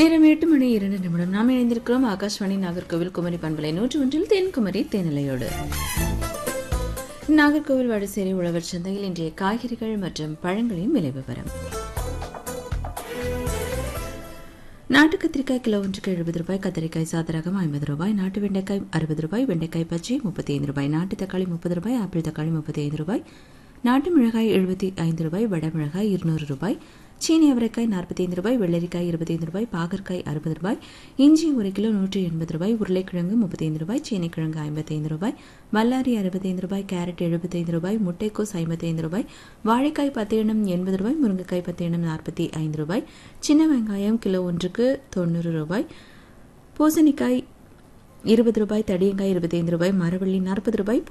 நேரம் எட்டு மணி இரண்டு நிமிடம் நாம் இணைந்திருக்கிறோம் ஆகாஷ்வாணி நாகர்கோவில் குமரி பண்பலை நூற்றி ஒன்றில் தென்குமரி தேனிலையோடு நாகர்கோவில் வடசேரி உழவர் சந்தையில் இன்றைய காய்கறிகள் மற்றும் பழங்களின் விலை விவரம் நாட்டு கத்திரிக்காய் கிலோ ஒன்றுக்கு எழுபது ரூபாய் கத்திரிக்காய் சாதரகம் ஐம்பது ரூபாய் நாட்டு வெண்டைக்காய் அறுபது ரூபாய் வெண்டைக்காய் பச்சை முப்பத்தி ஐந்து ரூபாய் நாட்டு தக்காளி முப்பது ரூபாய் ஆப்பிள் தக்காளி முப்பத்தி ஐந்து ரூபாய் நாட்டு மிளகாய் எழுபத்தி ஐந்து ரூபாய் வடமிளகாய் இருநூறு ரூபாய் சீனி அவரைக்காய் நாற்பத்தி ஐந்து ரூபாய் வெள்ளரிக்காய் இருபத்தைந்து ரூபாய் பாகற்காய் அறுபது ரூபாய் இஞ்சி ஒரு கிலோ நூற்றி எண்பது ரூபாய் உருளைக்கிழங்கு முப்பத்தைந்து ரூபாய் சீனிக்கிழங்கு ஐம்பத்தைந்து ரூபாய் வல்லாரி அறுபத்தைந்து ரூபாய் கேரட் எழுபத்தைந்து ரூபாய் முட்டைக்கோஸ் ஐம்பத்தைந்து ரூபாய் வாழைக்காய் பத்து எண்ணம் எண்பது ரூபாய் முருங்கைக்காய் பத்து எண்ணம் நாற்பத்தி ஐந்து ரூபாய் சின்ன வெங்காயம் கிலோ ஒன்றுக்கு தொண்ணூறு ரூபாய் பூசணிக்காய் இருபது ரூபாய் தடியங்காய் இருபத்தைந்து ரூபாய் மரவள்ளி நாற்பது ரூபாய்